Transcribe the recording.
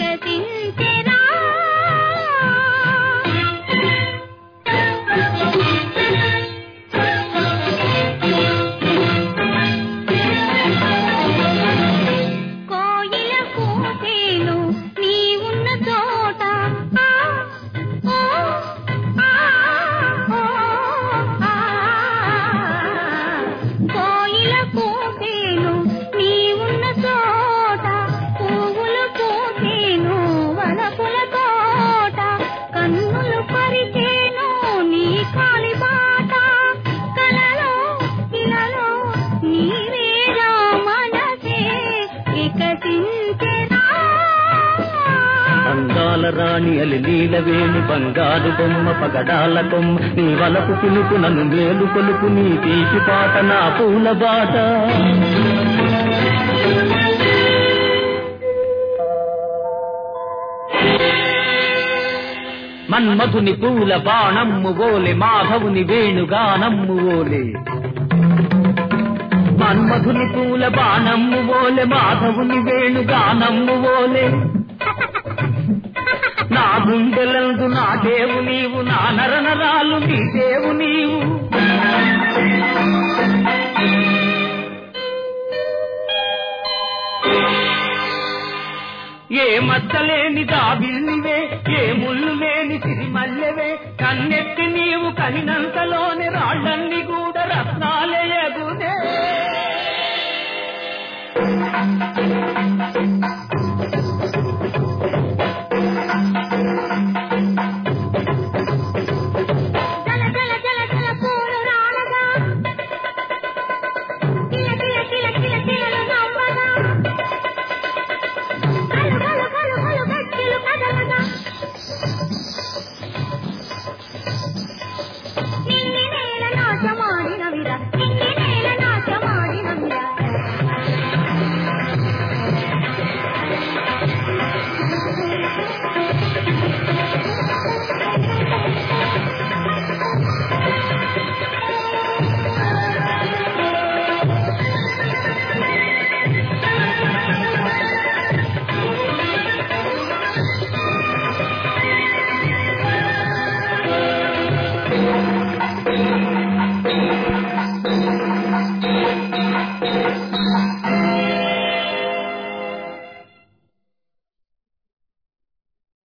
వికసించెరా కోయిల కూసేను నీ ఉన్న చోట ఆ, ఓ, ఆ, ఓ, ఆ. కోయిల కూసేను నీ ఉన్న చోట పువ్వులు పూసేను వనపుల తోట కన్నులు పరిచేను నీ కాలిబాట కలలో ఇలలో నీవేగా మనసే వికసించెరా అందాల రాణి అలి నీలవేణి బంగారు బొమ్మ పగడాల కొమ్మ నీ వలపు పిలుపు నన్ను మేలు కొలుపు నీ తీసి పాట నా పూల బాట మన్మధుని పూల బాణమ్ము ఓలే మాధవుని వేణుగానమ్ము ఓలే మన్మధుని పూల బాణమ్ము ఓలే మాధవుని వేణుగానమ్ము ఓలే నా గుండెలందు నా దేవు నీవు నా నరనరాలు నీ దేవు నీవు ఏ మచ్చలేని దాబిల్నివే ఏ ముళ్ళు లేని సిరిమల్లెవే కన్నెత్తి నీవు కనినంతలోని రాళ్ళన్ని కూడా రత్నాలే ఎగునే